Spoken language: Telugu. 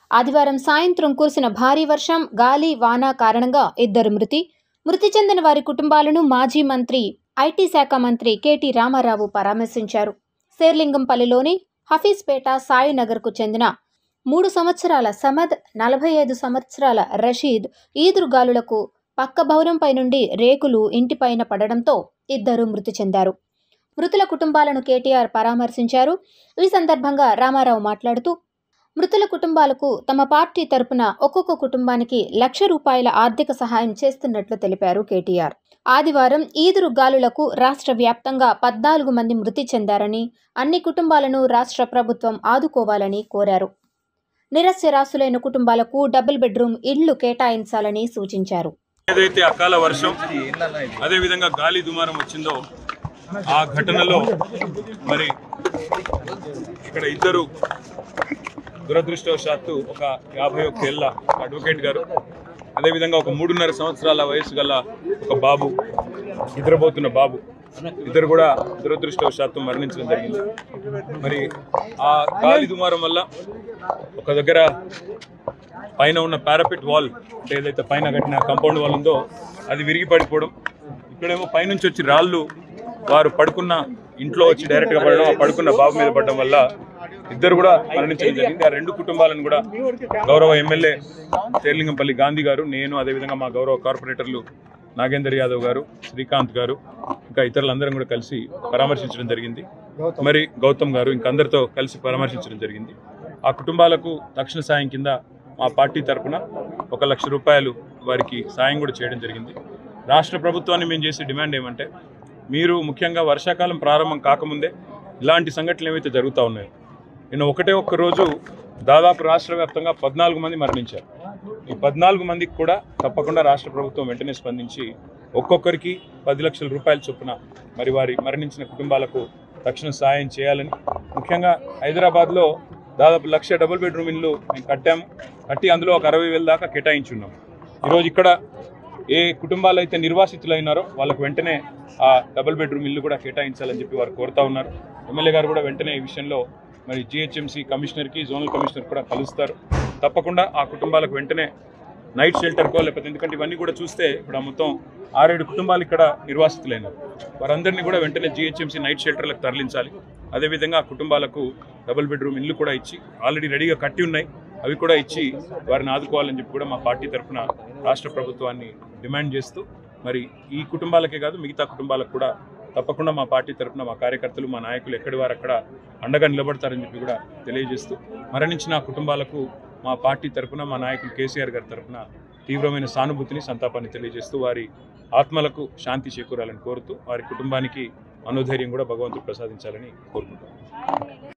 ఆదివారం సాయంత్రం కురిసిన భారీ వర్షం గాలి వాన కారణంగా ఇద్దరు మృతి మృతి చెందిన వారి కుటుంబాలను మాజీ మంత్రి ఐటీ శాఖ మంత్రి కేటీ రామారావు పరామర్శించారు శేర్లింగంపల్లిలోని హఫీజ్పేట సాయినగర్కు చెందిన మూడు సంవత్సరాల సమద్ నలభై ఐదు సంవత్సరాల రషీద్ ఈదురుగాలులకు పక్క భవనంపై నుండి రేకులు ఇంటిపైన పడడంతో ఇద్దరు మృతి చెందారు మృతుల కుటుంబాలను కేటీఆర్ పరామర్శించారు ఈ సందర్భంగా రామారావు మాట్లాడుతూ మృతుల కుటుంబాలకు తమ పార్టీ తరపున ఒక్కొక్క కుటుంబానికి లక్ష రూపాయల ఆర్థిక సహాయం చేస్తున్నట్లు తెలిపారు కేటీఆర్ ఆదివారం ఈదురు గాలులకు రాష్ట్ర వ్యాప్తంగా పద్నాలుగు మంది మృతి చెందారని అన్ని కుటుంబాలను రాష్ట్ర ప్రభుత్వం ఆదుకోవాలని కోరారు నిరస్యరాసులైన కుటుంబాలకు డబుల్ బెడ్రూమ్ ఇళ్లు కేటాయించాలని సూచించారు ఏదైతే అకాల వర్షం అదేవిధంగా గాలి దుమారం వచ్చిందో ఆ ఘటనలో మరి ఇక్కడ ఇద్దరు దురదృష్టవశాత్తు ఒక యాభై ఒక్క ఏళ్ళ అడ్వకేట్ గారు అదేవిధంగా ఒక మూడున్నర సంవత్సరాల వయసు గల ఒక బాబు నిద్రపోతున్న బాబు ఇద్దరు కూడా దురదృష్టవశాత్తు మరణించడం జరిగింది మరి ఆ గాలి దుమారం వల్ల ఒక దగ్గర పైన ఉన్న పారాపిట్ వాల్ అంటే ఏదైతే పైన కట్టిన కాంపౌండ్ వాల్ ఉందో అది విరిగి పడిపోవడం ఇక్కడేమో పైనుంచి వచ్చి రాళ్ళు వారు పడుకున్న ఇంట్లో వచ్చి డైరెక్ట్గా పడడం ఆ పడుకున్న బాబు మీద పడడం వల్ల ఇద్దరు కూడా మరణించడం జరిగింది ఆ రెండు కుటుంబాలను కూడా గౌరవ ఎమ్మెల్యే తేర్లింగంపల్లి గాంధీ గారు నేను అదేవిధంగా మా గౌరవ కార్పొరేటర్లు నాగేందర్ యాదవ్ గారు శ్రీకాంత్ గారు ఇంకా ఇతరులందరం కూడా కలిసి పరామర్శించడం జరిగింది మరి గౌతమ్ గారు ఇంకా అందరితో కలిసి పరామర్శించడం జరిగింది ఆ కుటుంబాలకు తక్షణ సాయం కింద మా పార్టీ తరపున ఒక లక్ష రూపాయలు వారికి సాయం కూడా చేయడం జరిగింది రాష్ట్ర ప్రభుత్వాన్ని మేము చేసే డిమాండ్ ఏమంటే మీరు ముఖ్యంగా వర్షాకాలం ప్రారంభం కాకముందే ఇలాంటి సంఘటనలు ఏవైతే జరుగుతూ ఉన్నాయో నేను ఒకటే ఒక్క రోజు దాదాపు రాష్ట్ర వ్యాప్తంగా పద్నాలుగు మంది మరణించారు ఈ పద్నాలుగు మందికి కూడా తప్పకుండా రాష్ట్ర ప్రభుత్వం వెంటనే స్పందించి ఒక్కొక్కరికి పది లక్షల రూపాయల చొప్పున మరి వారి మరణించిన కుటుంబాలకు తక్షణ సాయం చేయాలని ముఖ్యంగా హైదరాబాద్లో దాదాపు లక్ష డబుల్ బెడ్రూమ్ ఇల్లు మేము కట్టాము కట్టి అందులో ఒక అరవై వేల దాకా కేటాయించున్నాం ఈరోజు ఇక్కడ ఏ కుటుంబాలు అయితే నిర్వాసితులైనారో వాళ్ళకు వెంటనే ఆ డబుల్ బెడ్రూమ్ ఇల్లు కూడా కేటాయించాలని చెప్పి వారు కోరుతా ఉన్నారు ఎమ్మెల్యే గారు కూడా వెంటనే ఈ విషయంలో మరి జిహెచ్ఎంసీ కమిషనర్కి జోనల్ కమిషనర్ కూడా కలుస్తారు తప్పకుండా ఆ కుటుంబాలకు వెంటనే నైట్ షెల్టర్కో లేకపోతే ఎందుకంటే ఇవన్నీ కూడా చూస్తే ఇప్పుడు ఆ మొత్తం ఆరేడు కుటుంబాలు ఇక్కడ నిర్వాసితులైనారు వారందరినీ కూడా వెంటనే జిహెచ్ఎంసీ నైట్ షెల్టర్లకు తరలించాలి అదేవిధంగా ఆ కుటుంబాలకు డబుల్ బెడ్రూమ్ ఇల్లు కూడా ఇచ్చి ఆల్రెడీ రెడీగా కట్టి ఉన్నాయి అవి కూడా ఇచ్చి వారిని ఆదుకోవాలని చెప్పి కూడా మా పార్టీ తరఫున రాష్ట్ర ప్రభుత్వాన్ని డిమాండ్ చేస్తూ మరి ఈ కుటుంబాలకే కాదు మిగతా కుటుంబాలకు కూడా తప్పకుండా మా పార్టీ తరఫున మా కార్యకర్తలు మా నాయకులు ఎక్కడి వారు అక్కడ అండగా నిలబడతారని చెప్పి కూడా తెలియజేస్తూ మరణించిన ఆ కుటుంబాలకు మా పార్టీ తరఫున మా నాయకులు కేసీఆర్ గారి తరఫున తీవ్రమైన సానుభూతిని సంతాపాన్ని తెలియజేస్తూ వారి ఆత్మలకు శాంతి చేకూరాలని కోరుతూ వారి కుటుంబానికి మనోధైర్యం కూడా భగవంతుడు ప్రసాదించాలని కోరుకుంటున్నాను